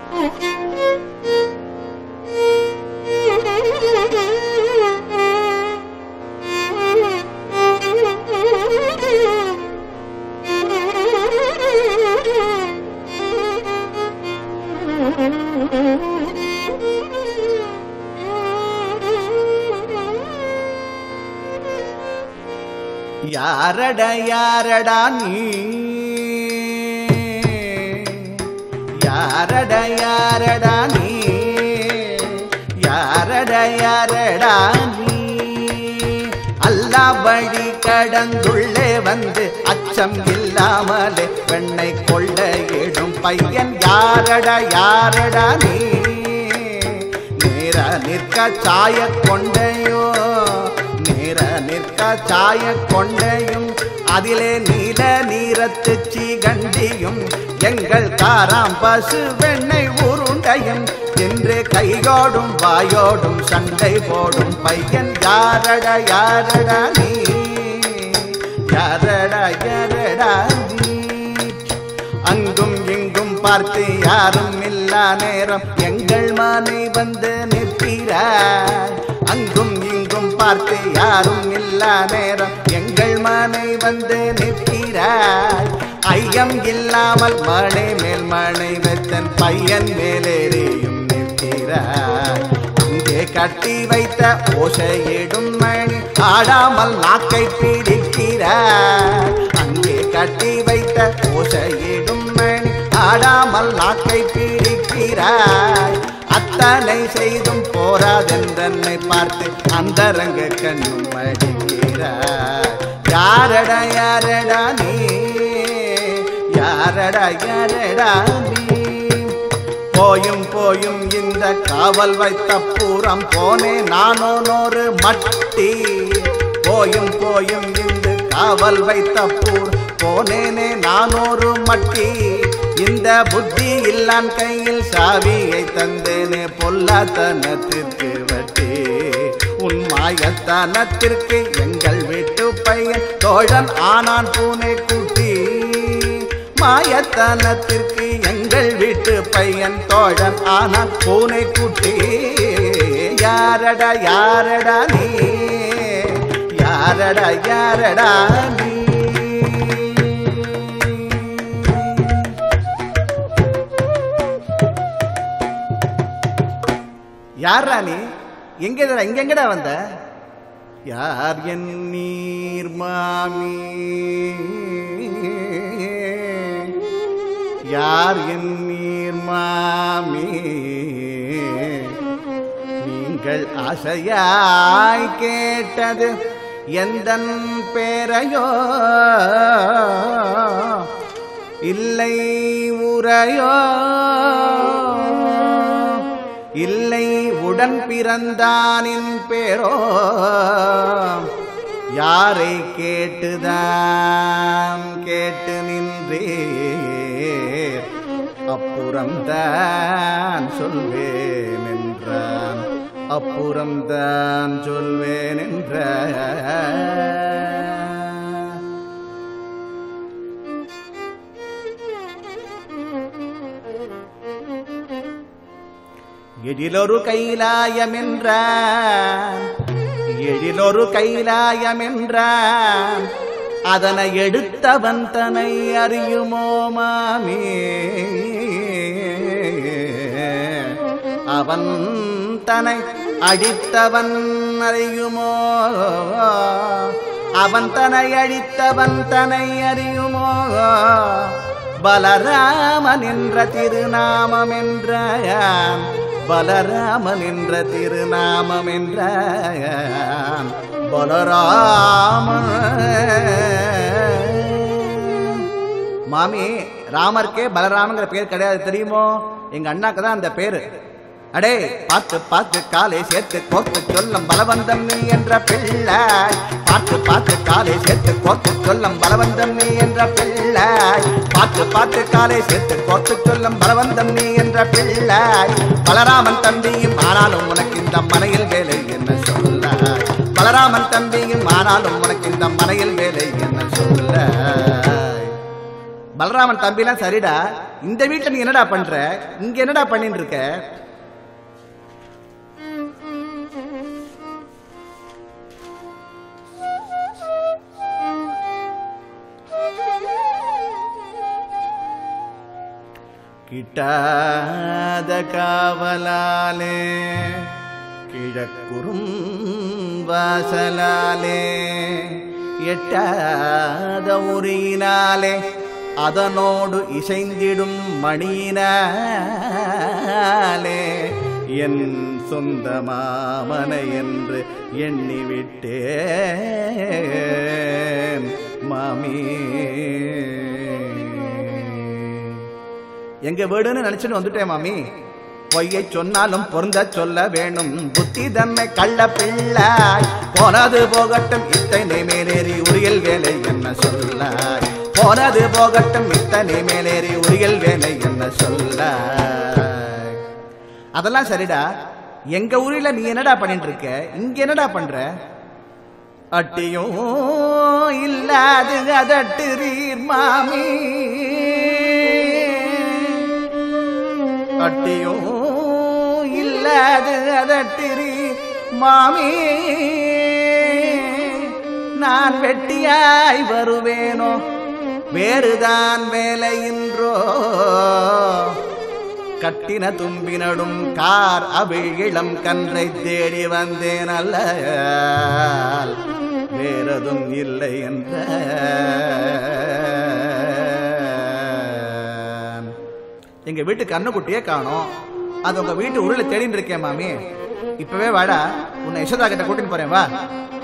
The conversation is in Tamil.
யாரட யாரடா நீ யாரட யாரடா நீ யாரட யாரடா நீ அல்லா வழி கடந்துள்ளே வந்து அச்சம் இல்லாமலே பெண்ணை கொள்ள இடும் பையன் யாரடா யாரடா நீ நேர நிற்க சாய கொண்டையோ நேர நிற்க சாய கொண்டையும் அதிலே நீல நீரத்து சீகண்டியும் எங்கள் காராம் பசு வெண்ணை உருண்டையும் என்று கையோடும் வாயோடும் சண்டை போடும் பையன் யாரடா யாரடா நீ யாரடா யாரடா நீ அங்கும் இங்கும் பார்த்து யாரும் இல்லா நேரம் எங்கள் மானை வந்து நிற்கிறார் அங்கும் இங்கும் பார்த்து யாரும் இல்லா நேரம் எங்கள் மானை வந்து நிற்கிறார் ஐயம் இல்லாமல் மழை மேல் மழை வைத்தன் பையன் மேலேறியும் நிற்கிறார் அங்கே கட்டி வைத்த ஓசையிடும் மணி ஆடாமல் நாக்கை பிடிக்கிறார் அங்கே கட்டி வைத்த ஓசையிடும் மணி ஆடாமல் நாக்கை பிடிக்கிறார் அத்தனை செய்தும் போராதென்றனை பார்த்து அந்தரங்க கண்ணும் அடிக்கிறார் யாரடா யாரடா நீ யாரடா யாரடா நீ போயும் போயும் இந்த காவல் வைத்த பூரம் போனே நானோ நூறு மட்டி போயும் போயும் இந்த காவல் வைத்த பூர் போனேனே நானூறு மட்டி இந்த புத்தி இல்லான் கையில் சாவியை தந்தேனே பொல்லாத்தனத்திற்கு வட்டி உன் மாயத்தனத்திற்கு எங்கள் வீட்டு பையன் தோழன் ஆனான் பூனை குட்டி மாயத்தனத்திற்கு எங்கள் வீட்டு பையன் தோழன் ஆனான் பூனை குட்டி யாரடா யாரடா நீ யாரடா யாரடா நீ யாரா நீ எங்கடா எங்கெங்கடா வந்த யார் என் நீர் மாமி யார் என் நீர் மாமி நீங்கள் ஆசையாய் கேட்டது எந்தன் பேரையோ இல்லை உரையோ இல்லை உடன் பிறந்தானின் பேரோ யாரை கேட்டுதான் கேட்டு நின்றீர் அப்புறம்தான் சொல்வேன் என்றான் அப்புறம்தான் சொல்வேன் என்ற எழிலொரு கைலாயமென்றான் எழிலொரு கைலாயமென்றான் அதனை எடுத்தவன் தனை அறியுமோ மாமே அவன் தனை அடித்தவன் அறியுமோ அவன் தனை அழித்தவன் தனை அறியுமோ பலராமன் என்ற திருநாமம் என்ற பலராமன் என்ற திருநாமம் என்ற பலராமன் மாமி ராமருக்கே பலராமங்கிற பேர் கிடையாது தெரியுமோ எங்க அண்ணாக்கு தான் அந்த பேரு அடே பார்த்து பார்த்து காலை சேர்த்து கோர்த்து சொல்லும் பலவந்தம் நீ என்ற பிள்ளை பார்த்து பார்த்து காலை சேர்த்து கோர்த்து சொல்லும் பலவந்தம் நீ என்ற பிள்ளை பார்த்து பார்த்து காலை சேர்த்து கோர்த்து சொல்லும் பலவந்தம் நீ என்ற பிள்ளை பலராமன் தம்பியும் ஆனாலும் உனக்கு இந்த மனையில் வேலை என்ன சொல்ல பலராமன் தம்பியும் ஆனாலும் உனக்கு இந்த மனையில் வேலை என்ன சொல்ல பலராமன் தம்பிலாம் சரிடா இந்த வீட்டுல நீ என்னடா பண்ற இங்க என்னடா பண்ணிட்டு இருக்க கிட்டாத காவலாலே கிழக்குறும் வாசலாலே எட்டாத உரியினாலே அதனோடு இசைந்திடும் மணியினாலே என் சொந்த மாமனை என்று எண்ணிவிட்டேன் மாமி எங்க வீடுன்னு நினைச்சுட்டு வந்துட்டேன் மாமி பொய்யை சொன்னாலும் பொருந்த சொல்ல வேணும் புத்தி தம்மை கள்ள பிள்ளாய் போனது போகட்டும் இத்தனை மேலேறி உரியல் வேலை என்ன சொல்லாய் போனது போகட்டும் இத்தனை மேலேறி உரியல் வேலை என்ன சொல்லாய் அதெல்லாம் சரிடா எங்க ஊரில் நீ என்னடா பண்ணிட்டு இருக்க இங்க என்னடா பண்ற அட்டியும் இல்லாது அதட்டுறீர் மாமி அட்டியும் இல்லாது அதட்டுறீ மாமி நான் வெட்டியாய் வருவேனோ வேறுதான் வேலையின்றோ கட்டின தும்பினடும் கார் அவிழ் இளம் கன்றை தேடி வந்தேன் அல்ல வேறதும் இல்லை என்ற எங்க வீட்டு கண்ணுக்குட்டியே காணோம் அது உங்க வீட்டு உருளை தேடின்னு இருக்கேன் மாமி இப்பவே வாடா உன்னை யசோதா கிட்ட கூட்டின்னு போறேன் வா